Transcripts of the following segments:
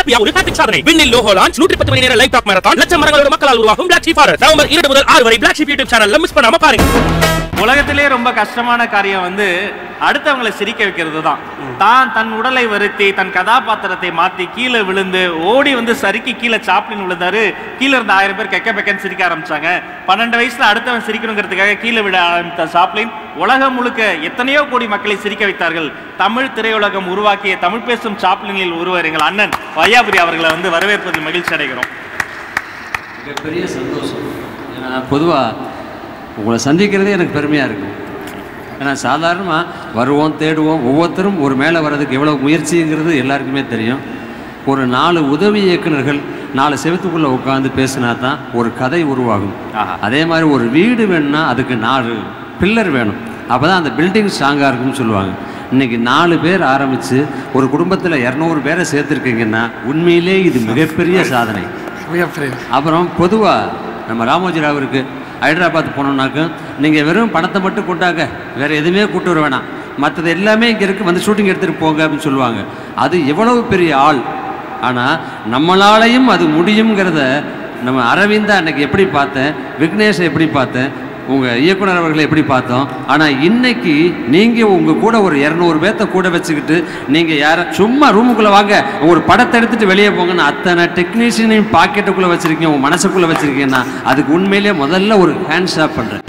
ஹாப்பியா ஒரு ஹாப்பிக் சாதனை விண்ணில் லோகோ லான்ச் நூற்றி பத்து மணி நேர லைவ் டாக் மேரத்தான் லட்சம் மரங்களோட மக்களால் உருவாகும் பிளாக் ஷீப் ஃபாரஸ்ட் நவம்பர் இரண்டு முதல் ஆறு வரை பிளாக் ஷீப் யூடியூப் சேனல்ல மிஸ் பண்ணாம பாருங்க உலகத்திலே ரொம்ப கஷ்டமான காரியம் வந்து அடுத்தவங்களை சிரிக்க வைக்கிறது தான் தான் தன் உடலை வருத்தி தன் கதாபாத்திரத்தை மாத்தி கீழே விழுந்து ஓடி வந்து சறுக்கி கீழே சாப்ளின் விழுந்தாரு கீழே இருந்த ஆயிரம் பேர் கெக்க பெக்கன்னு சிரிக்க ஆரம்பிச்சாங்க பன்னெண்டு வயசுல அடுத்தவன் சிரிக்கணுங்கிறதுக்காக கீழே விட ஆரம்பித்த சாப்ளின் உலகம் முழுக்க எத்தனையோ கோடி மக்களை சிரிக்க வைத்தார்கள் தமிழ் திரையுலகம் உருவாக்கிய தமிழ் பேசும் சாப்ளினில் ஒருவர் எங்கள் அண்ணன் வையாபுரி அவர்களை வந்து வரவேற்பதில் மகிழ்ச்சி அடைகிறோம் மிகப்பெரிய சந்தோஷம் ஏன்னா பொதுவாக உங்களை சந்திக்கிறதே எனக்கு பெருமையாக இருக்கும் ஏன்னா சாதாரணமாக வருவோம் தேடுவோம் ஒவ்வொருத்தரும் ஒரு மேலே வர்றதுக்கு எவ்வளோ முயற்சிங்கிறது எல்லாருக்குமே தெரியும் ஒரு நாலு உதவி இயக்குனர்கள் நாலு செவத்துக்குள்ளே உட்காந்து பேசினா தான் ஒரு கதை உருவாகும் ஆஹா. அதே மாதிரி ஒரு வீடு வேணும்னா அதுக்கு நாலு பில்லர் வேணும் அப்போ தான் அந்த பில்டிங் ஸ்ட்ராங்காக இருக்கும்னு சொல்லுவாங்க இன்னைக்கு நாலு பேர் ஆரம்பித்து ஒரு குடும்பத்தில் இரநூறு பேரை சேர்த்துருக்கீங்கன்னா உண்மையிலே இது மிகப்பெரிய சாதனை அப்புறம் பொதுவாக நம்ம ராமோஜி ராவருக்கு ஹைதராபாத் போனோம்னாக்க நீங்கள் வெறும் பணத்தை மட்டும் கூட்டாங்க வேறு எதுவுமே கூட்டு வர வேணாம் மற்றது எல்லாமே இங்கே இருக்குது வந்து ஷூட்டிங் எடுத்துகிட்டு போங்க அப்படின்னு சொல்லுவாங்க அது எவ்வளவு பெரிய ஆள் ஆனால் நம்மளாலையும் அது முடியுங்கிறத நம்ம அரவிந்தா அன்னைக்கு எப்படி பார்த்தேன் விக்னேஷை எப்படி பார்த்தேன் உங்கள் இயக்குனர் அவர்களை எப்படி பார்த்தோம் ஆனால் இன்னைக்கு நீங்கள் உங்கள் கூட ஒரு இரநூறு பேர்த்த கூட வச்சுக்கிட்டு நீங்கள் யார சும்மா ரூமுக்குள்ளே வாங்க ஒரு படத்தை எடுத்துகிட்டு வெளியே போங்கன்னு அத்தனை டெக்னீஷியனையும் பாக்கெட்டுக்குள்ளே வச்சுருக்கீங்க உங்கள் மனசுக்குள்ளே வச்சுருக்கீங்கன்னா அதுக்கு உண்மையிலேயே முதல்ல ஒரு ஹேண்ட் ஷாப் பண்ணுறேன்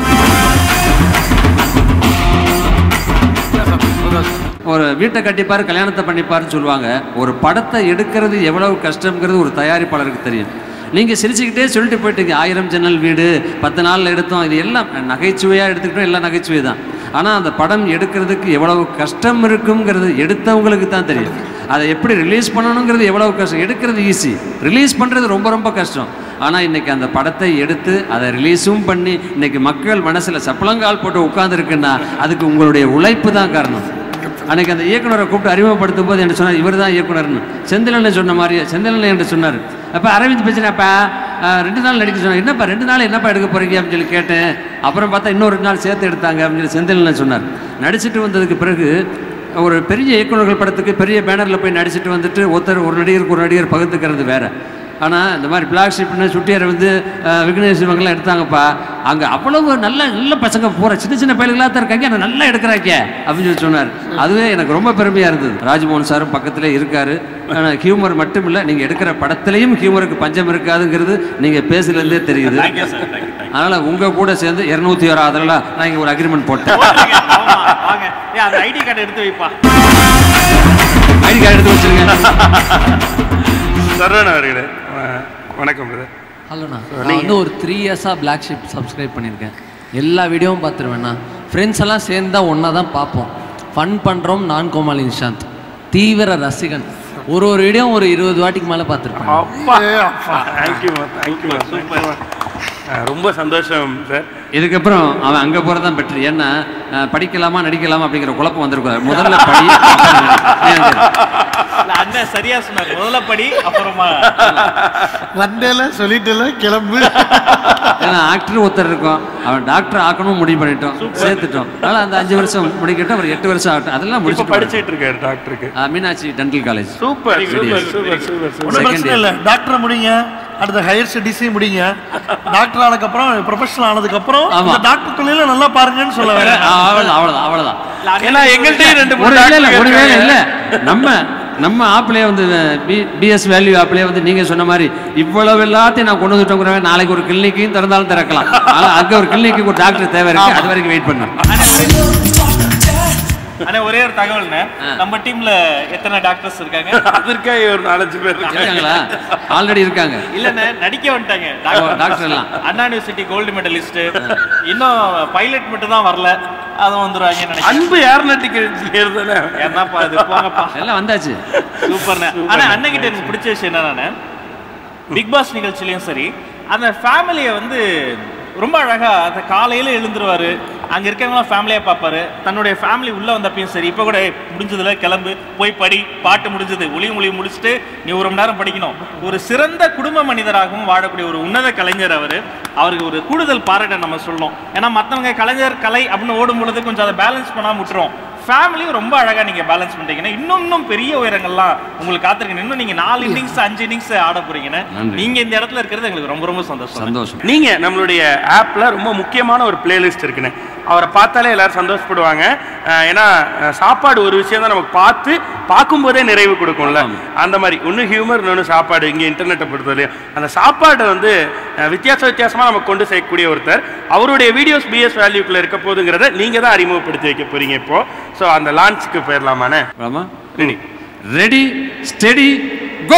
ஒரு வீட்டை கட்டிப்பார் கல்யாணத்தை பண்ணிப்பாருன்னு சொல்லுவாங்க ஒரு படத்தை எடுக்கிறது எவ்வளவு கஷ்டம்ங்கிறது ஒரு தயாரிப்பாளருக்கு தெரியும் நீங்கள் சிரிச்சுக்கிட்டே சொல்லிட்டு போயிட்டீங்க ஆயிரம் ஜன்னல் வீடு பத்து நாளில் எடுத்தோம் இது எல்லாம் நகைச்சுவையாக எடுத்துக்கிட்டோம் எல்லாம் நகைச்சுவை தான் ஆனால் அந்த படம் எடுக்கிறதுக்கு எவ்வளவு கஷ்டம் இருக்குங்கிறது எடுத்தவங்களுக்கு தான் தெரியும் அதை எப்படி ரிலீஸ் பண்ணணுங்கிறது எவ்வளவு கஷ்டம் எடுக்கிறது ஈஸி ரிலீஸ் பண்ணுறது ரொம்ப ரொம்ப கஷ்டம் ஆனால் இன்னைக்கு அந்த படத்தை எடுத்து அதை ரிலீஸும் பண்ணி இன்னைக்கு மக்கள் மனசில் சப்பளங்கால் போட்டு உட்காந்துருக்குன்னா அதுக்கு உங்களுடைய உழைப்பு தான் காரணம் அன்னைக்கு அந்த இயக்குனரை கூப்பிட்டு அறிமுகப்படுத்தும் போது என்ன சொன்னார் இவர் தான் இயக்குனர்னு செந்திலன் சொன்ன மாதிரி செந்திலன் என்று சொன்னார் அப்போ அரவிந்த் பேசினப்பா ரெண்டு நாள் நடிக்க சொன்னார் என்னப்பா ரெண்டு நாள் என்னப்பா எடுக்க போறீங்க அப்படின்னு சொல்லி கேட்டேன் அப்புறம் பார்த்தா இன்னொரு ரெண்டு நாள் சேர்த்து எடுத்தாங்க அப்படின்னு சொல்லி செந்திலன் சொன்னார் நடிச்சிட்டு வந்ததுக்கு பிறகு ஒரு பெரிய இயக்குனர்கள் படத்துக்கு பெரிய பேனரில் போய் நடிச்சிட்டு வந்துட்டு ஒருத்தர் ஒரு நடிகருக்கு ஒரு நடிகர் பகிர்ந்துக்கிறது வேற ஆனால் இந்த மாதிரி பிளாக் ஷிப்னு சுட்டியாரை வந்து அஹ், விக்னேஷ் இவங்கெல்லாம் எடுத்தாங்கப்பா அங்கே அவ்வளவு நல்ல நல்ல பசங்க போகிற சின்ன சின்ன பயல்களாக தான் இருக்காங்க ஆனால் நல்லா எடுக்கிறாங்க அப்படின்னு சொல்லி சொன்னார் அதுவே எனக்கு ரொம்ப பெருமையாக இருந்தது ராஜ்மோகன் சாரும் பக்கத்திலே இருக்காரு ஆனால் ஹியூமர் மட்டும் இல்லை நீங்கள் எடுக்கிற படத்துலையும் ஹியூமருக்கு பஞ்சம் இருக்காதுங்கிறது நீங்கள் பேசுலேருந்தே தெரியுது தேங்க்யூ சார் தேங்க்யூ தேங்க்யூ அதனால் உங்கள் கூட சேர்ந்து இரநூத்தி ஒரு அதில் நான் இங்கே ஒரு அக்ரிமெண்ட் போட்டேன் வாங்க வாங்க ஏன் அந்த ஐடி கார்டு எடுத்து வைப்பா ஐடி கார்டு எடுத்து வச்சிருங்க சரவண அவர்களே வ- வணக்கம் பிரதர் ஹலோண்ணா நான் வந்து ஒரு த்ரீ இயர்ஸாக பிளாக் ஷிப் சப்ஸ்கிரைப் பண்ணியிருக்கேன் எல்லா வீடியோவும் பார்த்துருவேண்ணா ஃப்ரெண்ட்ஸ் எல்லாம் சேர்ந்து தான் ஒன்றா தான் பார்ப்போம் ஃபன் பண்ணுறோம் நான் கோமாளி நிஷாந்த் தீவிர ரசிகன் ஒரு ஒரு வீடியோ ஒரு இருபது வாட்டிக்கு மேலே பார்த்துருப்பேன் அப்பா தேங்க்யூமா தேங்க்யூமா சூப்பர் ரொம்ப சந்தோஷம் சார் இதுக்கப்புறம் அவன் அங்கே போகிறது தான் பெட்ரு ஏன்னா அஹ், படிக்கலாமா நடிக்கலாமா அப்படிங்கிற குழப்பம் வந்திருக்கூடாது முதல்ல படி அப்புறம் நடி. ஏன் தெரியும்? இல்ல, அண்ணன் சரியா சொன்னார் முதல்ல படி அப்புறமா வண்டேல சொல்லிட்டுல கிளம்பு ஏன்னா ஆக்டர் ஒருத்தர் இருக்கோம் அவன் டாக்டர் ஆக்கணும் முடிவு பண்ணிட்டோம் சேர்த்துட்டோம் அதனால் அந்த அஞ்சு வருஷம் முடிக்கட்டும் ஒரு எட்டு வருஷம் ஆகட்டும் அதெல்லாம் இப்போ முடிச்சுட்டு படிச்சிட்டு இருக்காரு டாக்டருக்கு அஹ், Meenakshi dental college super super super super super ஒன்றும் பிரச்சனை இல்லை டாக்டர் முடிங்க அடுத்த ஹையர் ஸ்டடிஸே முடிங்க டாக்டர் ஆனதுக்கப்புறம் ப்ரொஃபஷனல் ஆனதுக்கப்புறம் ஆமா. இந்த டாக்டர் தொழில நல்லா பாருங்கன்னு சொல்ல வரேன் அவ்வளோதான் அவ்வளோதான் அவ்வளோதான் ஏன்னா எங்கள்கிட்டயும் ரெண்டு மூணு ஒரு இல்லை இல்லை டாக்டர் ஒரு வேலை இருக்காங்க. இல்லை நம்ம நம்ம ஆப்லேயே வந்து பி பிஎஸ் வேல்யூ ஆப்லேயே வந்து நீங்கள் சொன்ன மாதிரி இவ்வளவு எல்லாத்தையும் நான் கொண்டு வந்துட்டோங்கிற நாளைக்கு ஒரு கிளினிக்கையும் திறந்தாலும் திறக்கலாம் ஆனால் அங்கே ஒரு கிளினிக்கு ஒரு டாக்டர் தேவை இருக்கு அது வரைக்கும் வெயிட் பண்ணணும் அண்ணா ஒரே ஒரு தகவல்ண்ணே நம்ம டீம்ல எத்தனை டாக்டர்ஸ் இருக்காங்க அதற்கே ஒரு நாலஞ்சு பேர் இருக்காங்க இருக்காங்களா ஆல்ரெடி இருக்காங்க இல்லண்ணே நடிக்க வந்துட்டாங்க ஓ, டாக்டர் எல்லாம். அண்ணா யூனிவர்சிட்டி கோல்டு மெடலிஸ்ட் இன்னும் பைலட் மட்டும் தான் வரல அதுவும் வந்துருவாங்கன்னு நினைக்கிறேன் அன்பு ஏர்நாட்டிக் இன்ஜினியர் தானே என்னப்பா இது போங்கப்பா எல்லாம் வந்தாச்சு சூப்பர்ண்ணே ஆனா அண்ணன் கிட்ட எனக்கு பிடிச்ச விஷயம் என்னன்னா பிக் பாஸ் நிகழ்ச்சியிலயும் சரி அந்த ஃபேமிலியை வந்து ரொம்ப அழகா அந்த காலையில எழுந்துருவாரு அங்க இருக்கவங்களாம் ஃபேமிலியா பார்ப்பாரு தன்னுடைய ஃபேமிலி உள்ள வந்தப்பையும் சரி இப்போ கூட "ஏய், முடிஞ்சதுல கிளம்பு போய் படி பாட்டு முடிஞ்சது ஒளி மொழி முடிச்சுட்டு நீ ஒரு மணி நேரம் படிக்கணும் ஒரு சிறந்த குடும்ப மனிதராகவும் வாழக்கூடிய ஒரு உன்னத கலைஞர் அவரு அவருக்கு ஒரு கூடுதல் பாராட்ட நம்ம சொல்லணும் ஏன்னா மற்றவங்க கலைஞர் கலை அப்படின்னு ஓடும் பொழுது கொஞ்சம் அதை பேலன்ஸ் பண்ணாம விட்டுரும் ஃபேமிலியும் ரொம்ப அழகா நீங்க பேலன்ஸ் பண்றீங்கன்னா இன்னும் இன்னும் பெரிய உயரங்கள்லாம் உங்களுக்கு காத்திருக்கீங்க இன்னும் நீங்க நாலு இன்னிங்ஸ் அஞ்சு இன்னிங்ஸ் ஆட போறீங்கன்னா நன்றி. நீங்க இந்த இடத்துல இருக்கிறது எங்களுக்கு ரொம்ப ரொம்ப சந்தோஷம் சந்தோஷம் நீங்க நம்மளுடைய ஆப்ல ரொம்ப முக்கியமான ஒரு பிளேலிஸ்ட் இருக்குண்ணே அவரை பார்த்தாலே எல்லாரும் சந்தோஷப்படுவாங்க அஹ் ஏன்னா அஹ் சாப்பாடு ஒரு விஷயம் தான் நமக்கு பார்த்து பார்க்கும்போதே நிறைவு கொடுக்கும்ல அந்த மாதிரி ஒன்று ஹியூமர் இன்னொன்று சாப்பாடு இங்கே இன்டர்நெட்டை பொறுத்தவரையும் அந்த சாப்பாடை வந்து அஹ் வித்தியாச வித்தியாசமாக நம்ம கொண்டு சேர்க்கக்கூடிய ஒருத்தர் அவருடைய வீடியோஸ் பிஎஸ் வேல்யூக்குள்ள இருக்க போதுங்கிறத நீங்க தான் அறிமுகப்படுத்தி வைக்க போறீங்க இப்போ ஸோ அந்த லான்ச்சுக்கு போயிடலாமாண்ணே Rama ready ready steady go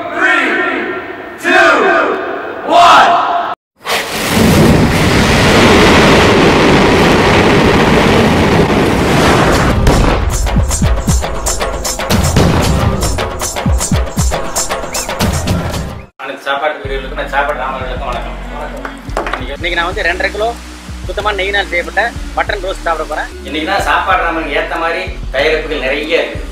அனைத்து சாப்பாடு வீடுகளுக்கும் நான் சாப்பாடு ராமர்களுக்கும் வணக்கம் இன்னைக்கு- இன்னைக்கு நான் வந்து ரெண்டரை கிலோ சுத்தமான நெய்னால் செய்யப்பட்ட பட்டன் ரோஸ்ட் சாப்பிட போறேன் இன்னைக்கு தான் சாப்பாடு ராமனுக்கு ஏற்ற மாதிரி தயாரிப்புகள் நிறைய இருக்கு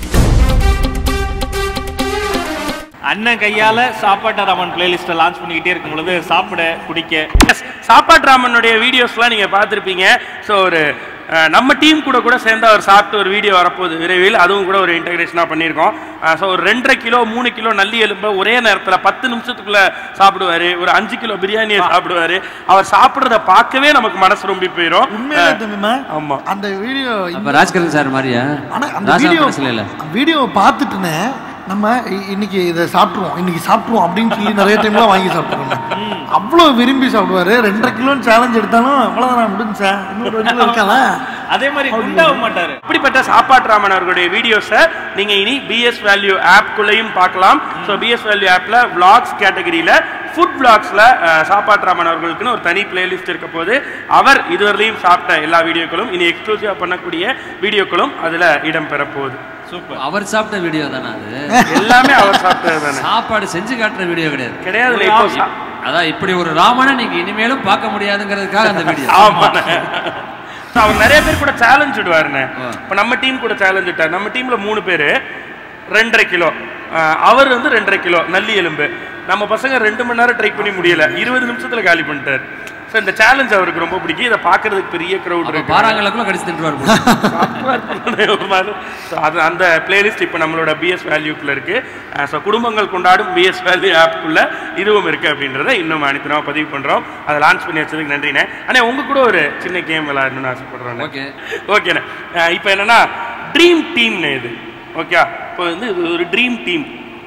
அண்ணன் கையால சாப்பாட்டு ராமன் பிளேலிஸ்ட்டை லான்ச் பண்ணிக்கிட்டே இருக்கும் பொழுது சாப்பிட குடிக்க Yes, சாப்பாட்டு ராமனுடைய வீடியோஸ்லாம் நீங்கள் பார்த்துருப்பீங்க ஸோ ஒரு அஹ், நம்ம டீம் கூட கூட சேர்ந்து அவர் சாப்பிட்டு ஒரு வீடியோ வரப்போகுது விரைவில் அதுவும் கூட ஒரு இன்டகிரேஷனாக பண்ணியிருக்கோம் ஸோ ஒரு ரெண்டரை கிலோ மூணு கிலோ நல்லி எலும்பை ஒரே நேரத்தில் பத்து நிமிஷத்துக்குள்ள சாப்பிடுவார் ஒரு அஞ்சு கிலோ பிரியாணியை சாப்பிடுவார் அவர் சாப்பிட்றத பார்க்கவே நமக்கு மனசு ரொம்ப போயிடும் உண்மையிலே தம்பிமா ஆமா. அந்த வீடியோ அப்ப ராஜ்கரன் சார் மாதிரியா ஆனா அந்த ராஜா வீடியோ படத்துல இல்ல வீடியோ பார்த்துட்டுனே நம்ம இ- இன்னைக்கு இதை சாப்பிட்ருவோம் இன்னைக்கு சாப்பிட்ருவோம் அப்படின்னு சொல்லி நிறைய டைம்லாம் வாங்கி சாப்பிட்ருவோம் அவ்வளோ விரும்பி சாப்பிடுவாரு ரெண்டரை கிலோ சேலஞ்ச் எடுத்தாலும் அவ்வளோதான் முடிஞ்சா இன்னொரு வண்டியில் இருக்காதா அதே மாதிரி குண்டாக மாட்டாரு இப்படிப்பட்ட சாப்பாட்டு ராமன் அவர்களுடைய வீடியோஸை நீங்க இனி பிஎஸ் வேல்யூ ஆப்குள்ளேயும் பார்க்கலாம் ஸோ பிஎஸ் வேல்யூ ஆப்ல vlogs கேட்டகரியில ஃபுட் vlogsல அஹ், சாப்பாட்டு ராமன் அவர்களுக்குன்னு ஒரு தனி பிளேலிஸ்ட் இருக்க போது அவர் இதுவரையிலும் சாப்பிட்ட எல்லா வீடியோக்களும் இனி எக்ஸ்க்ளூசிவா பண்ணக்கூடிய வீடியோக்களும் அதுல இடம் பெற போகுது சூப்பர் அவர் சாப்பிட்ட வீடியோ தானே அது எல்லாமே அவர் சாப்பிட்டது தானே சாப்பாடு செஞ்சு காட்டுற வீடியோ கிடையாது கிடையாது இப்போ சா- அதான் இப்படி ஒரு ராமனை நீங்க இனிமேலும் பார்க்க முடியாதுங்கிறதுக்காக அந்த வீடியோ ஆமாண்ணே So, அவர் நிறைய பேர் கூட சேலஞ்ச் விடுவாருண்ணே ஆ. இப்போ நம்ம டீம் கூட சேலஞ்ச் விட்டார் நம்ம டீம்ல மூணு பேர் ரெண்டரை கிலோ அஹ், அவர் வந்து ரெண்டரை கிலோ நல்லி எலும்பு நம்ம பசங்க ரெண்டு மணி நேரம் ட்ரை பண்ணி முடியல இருபது நிமிஷத்துல காலி பண்ணிட்டார் ஸோ இந்த சேலஞ்ச் அவருக்கு ரொம்ப பிடிக்கும் இதை பார்க்கறதுக்கு பெரிய க்ரௌட் அப்ப இருக்கு பாறாங்களுக்குள்ள கடிச்சு தின்றுவார் ஸோ அது அந்த பிளேலிஸ்ட் இப்போ நம்மளோட பிஎஸ் வேல்யூக்குள்ள இருக்கு ஸோ குடும்பங்கள் கொண்டாடும் பிஎஸ் வேல்யூ ஆப்புக்குள்ள இதுவும் இருக்கு அப்படின்றத இன்னும் அனுப்பினோம் பதிவு பண்றோம் அதை லான்ச் பண்ணி வச்சதுக்கு நன்றிண்ணே அண்ணே உங்க கூட ஒரு சின்ன கேம் விளையாடணும்னு ஆசைப்படுறோம் ஓகே ஓகேண்ணே அஹ் இப்போ என்னன்னா ட்ரீம் டீம்னு இது ஓகே இப்போ வந்து இது ஒரு ட்ரீம் டீம்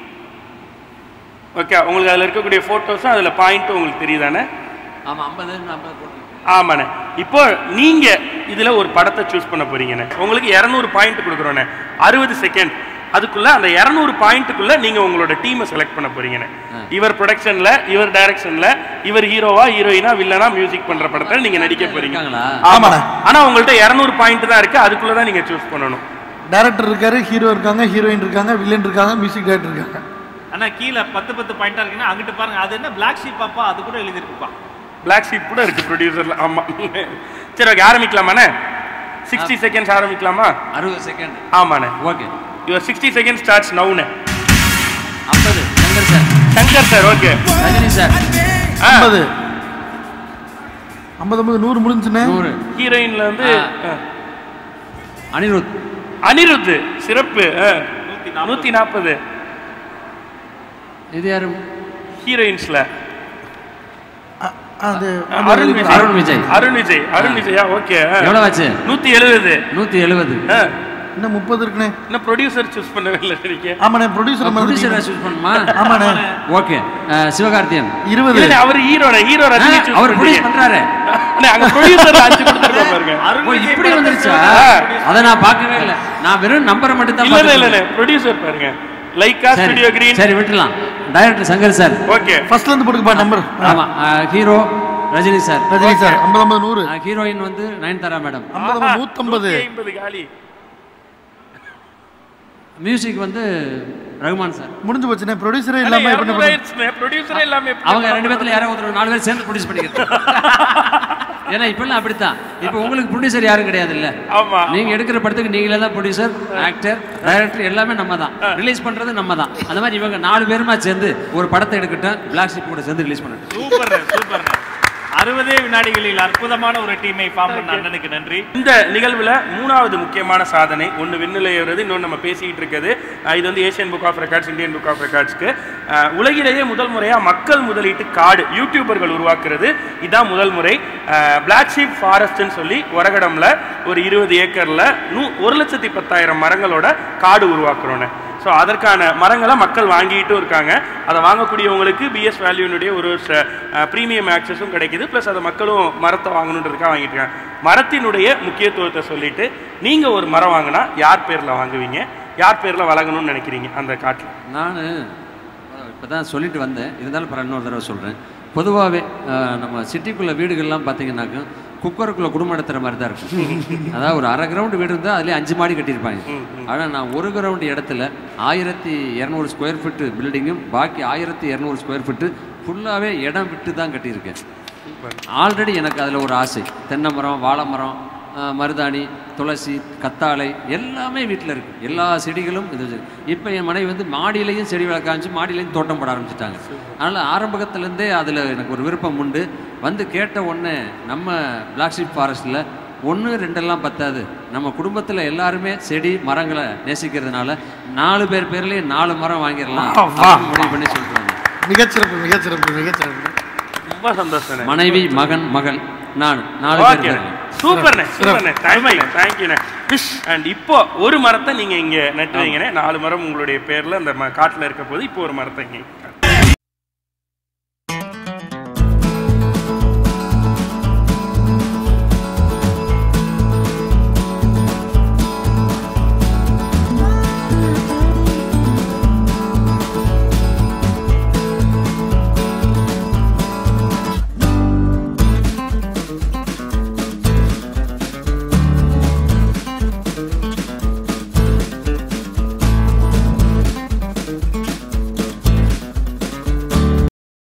ஓகே உங்களுக்கு அதில் இருக்கக்கூடிய ஃபோட்டோஸும் அதில் பாயிண்ட்டும் உங்களுக்கு தெரியுதானே ஆமா ஐம்பது ஐம்பது போட்டு ஆமாண்ணே இப்போ நீங்க இதுல ஒரு படத்தை சூஸ் பண்ண போறீங்கண்ணே உங்களுக்கு இரநூறு பாயிண்ட் கொடுக்குறோண்ணே அறுபது செகண்ட் அதுக்குள்ள அந்த இரநூறு பாயிண்ட்டுக்குள்ள நீங்க உங்களோட டீமை செலக்ட் பண்ண போறீங்கண்ணே இவர் ப்ரொடக்ஷன்ல இவர் டைரக்ஷன்ல இவர் ஹீரோவா ஹீரோயினா வில்லனா மியூசிக் பண்ற படத்தை நீங்க நடிக்க போறீங்க இருக்காங்களா? ஆமாண்ணே ஆனா உங்கள்ட்ட இரநூறு பாயிண்ட் தான் இருக்கு அதுக்குள்ள தான் நீங்க சூஸ் பண்ணணும் டேரக்டர் இருக்காரு ஹீரோ இருக்காங்க ஹீரோயின் இருக்காங்க வில்லன் இருக்காங்க மியூசிக் டைரக்டர் இருக்காங்க ஆனா கீழே பத்து பத்து பாயிண்டா இருக்குன்னா அங்கிட்டு பாருங்க அது என்ன பிளாக் ஷீப் பாப்பா அது கூட எழுதிருக்குப்பா பிளாக் ஷீப் கூட இருக்கு ப்ரொடியூசர்ல ஆமா சரி ஓகே ஆரம்பிக்கலாமாண்ணே சிக்ஸ்டி செகண்ட்ஸ் ஆரம்பிக்கலாமா அறுபது செகண்ட் ஆமாண்ணே okay your sixty second starts நவுண்ணே ஐம்பது Shankar sir Shankar sir okay Rajini sir ஐம்பது ஐம்பது ஐம்பது நூறு முடிஞ்சுண்ணே நூறு ஹீரோயின்ல வந்து ஆ. அஹ், அனிருத் அனிருத் சிறப்பு அஹ், நூத்தி நாற்பது இது யாரு ஹீரோயின்ஸ்ல அ- அது அருண் விஜய் அருண் விஜய். அருண் விஜய் அருண் விஜயா ஓகே எவ்வளவு ஆச்சு நூத்தி எழுபது நூத்தி எழுபது இன்னும் முப்பது இருக்குண்ணே இன்னும் ப்ரொடியூசர் சூஸ் பண்ணவே இல்லை நீங்க ஆமாண்ணே ப்ரொடியூசர் ப்ரொடியூசர் சூஸ் பண்ணுமா ஆமாண்ணே ஓகே சிவகார்த்தியன் இருபது இல்ல, அவர் ஹீரோட ஹீரோ ரஜினி choose அவர் ப்ரொடியூஸ் பண்றீங்க. பண்றாரு அண்ணே, அங்க ப்ரொடியூசர் அஞ்சு கொடுத்துருக்கோம் பாருங்க ஓ இப்படி வந்துருச்சா அதை நான் பார்க்கவே இல்லை நான் வெறும் நம்பரை மட்டும் தான் இல்ல இல்ல இல்ல பார்த்துட்டு ப்ரொடியூசர் பாருங்க லைக்கா சரி, ஸ்டுடியோ கிரீன் சரி விட்டுலாம் டைரக்டர் சங்கர் சார் ஓகே ஃபர்ஸ்ட்ல இருந்து போட்டுக்கப்பா நம்பர் ஆமா hero Rajini sir Rajini sir ஐம்பது ஐம்பது நூறு ஹீரோயின் வந்து நயன்தாரா மேடம் ஐம்பது ஐம்பது நூத்தம்பது ஐம்பது காலி மியூசிக் வந்து ரகுமான் சார் முடிஞ்சு போச்சுண்ணே ப்ரொடியூசரே இல்லாம எப்படி பண்ண ப்ரொடியூசரே எல்லாமே அவங்க ரெண்டு பேர்த்துல யாரோ ஒருத்தர் நாலு பேர் சேர்ந்து ப்ரொடியூஸ் பண்ணிக்கிறது ஏன்னா இப்பெல்லாம் அப்படித்தான் இப்போ உங்களுக்கு ப்ரொடியூசர் யாரும் கிடையாது இல்ல ஆமா நீங்க எடுக்கிற படத்துக்கு நீங்களே தான் ப்ரொடியூசர் ஆக்டர் டைரக்டர் எல்லாமே நம்ம தான் ரிலீஸ் பண்றது நம்ம தான் அந்த மாதிரி இவங்க நாலு பேருமா சேர்ந்து ஒரு படத்தை எடுக்கட்டும் பிளாக் ஷிப் கூட சேர்ந்து ரிலீஸ் பண்ணட்டும் சூப்பர் சூப்பர் அறுபதே வினாடிகளில் அற்புதமான ஒரு டீமை ஃபார்ம் பண்ண அண்ணனுக்கு நன்றி இந்த நிகழ்வுல மூணாவது முக்கியமான சாதனை ஒன்று விண்ணில் ஏறுறது இன்னொன்று நம்ம பேசிக்கிட்டு இருக்குது அஹ் இது வந்து Asian book of records Indian book of ரெக்கார்ட்ஸ்க்கு உலகிலேயே முதல் முறையா மக்கள் முதலீட்டு காடு யூடியூபர்கள் உருவாக்குறது இதான் முதல் முறை பிளாக் ஷீப் ஃபாரஸ்ட்னு சொல்லி உரகடம்ல ஒரு இருபது ஏக்கர்ல நூ ஒரு லட்சத்தி பத்தாயிரம் மரங்களோட காடு உருவாக்குறோன்னு ஸோ அதற்கான மரங்களை மக்கள் வாங்கிட்டும் இருக்காங்க அதை வாங்கக்கூடியவங்களுக்கு பிஎஸ் வேல்யூனுடைய ஒரு ப்ரீமியம் ஆக்சஸும் கிடைக்குது ப்ளஸ் அதை மக்களும் மரத்தை வாங்கணுன்றதுக்காக வாங்கிட்டு இருக்காங்க மரத்தினுடைய முக்கியத்துவத்தை சொல்லிட்டு நீங்கள் ஒரு மரம் வாங்கினா யார் பேரில் வாங்குவீங்க யார் பேரில் வழங்கணும்னு நினைக்கிறீங்க அந்த காட்டில் நான் இப்போ தான் சொல்லிட்டு வந்தேன் இருந்தாலும் அப்புறம் இன்னொரு தடவை சொல்கிறேன் பொதுவாகவே நம்ம சிட்டிக்குள்ளே வீடுகள்லாம் பார்த்தீங்கன்னாக்கா குக்கருக்குள்ளே குடும்பம் நடத்துகிற மாதிரி தான் இருக்கும் அதாவது ஒரு அரை கிரவுண்டு வீடு இருந்தால் அதுலேயே அஞ்சு மாடி கட்டியிருப்பாங்க ஆனால் நான் ஒரு கிரவுண்டு இடத்துல ஆயிரத்தி இரநூறு ஸ்கொயர் ஃபீட்டு பில்டிங்கும் பாக்கி ஆயிரத்தி இரநூறு ஸ்கொயர் ஃபீட்டு ஃபுல்லாகவே இடம் விட்டு தான் கட்டியிருக்கேன் ஆல்ரெடி எனக்கு அதில் ஒரு ஆசை தென்னை மரம் வாழை மரம் ஆஹ், மருதாணி துளசி கத்தாழை எல்லாமே வீட்டில் இருக்குது எல்லா செடிகளும் இது இப்போ என் மனைவி வந்து மாடியிலையும் செடி வளர்க்க ஆரம்பிச்சு மாடியிலையும் தோட்டம் போட ஆரம்பிச்சிட்டாங்க அதனால் ஆரம்பத்துலேருந்தே அதில் எனக்கு ஒரு விருப்பம் உண்டு வந்து கேட்ட உடனே நம்ம பிளாக் ஷீப் ஃபாரஸ்ட்டில் ஒன்று ரெண்டெல்லாம் பத்தாது நம்ம குடும்பத்தில் எல்லாருமே செடி மரங்களை நேசிக்கிறதுனால நாலு பேர் பேர்லேயே நாலு மரம் வாங்கிடலாம் வா, வா. அப்படின்னு முடிவு பண்ணி சொல்கிறாங்க மிகச்சிறப்பு மிகச்சிறப்பு மிகச்சிறப்பு ரொம்ப சந்தோஷம் மனைவி மகன் மகள் நான் நாலு பேர் ஓகே பேர்ல. சூப்பர்ண்ணே சூப்பர்ண்ணே தேங்க்யூ தேங்க்யூண்ணே அண்ட் இப்போ ஒரு மரத்தை நீங்க இங்க நட்டுறீங்கண்ணே நாலு மரம் உங்களுடைய பேர்ல அந்த ம- காட்டுல இருக்க போது இப்போ ஒரு மரத்தை இங்க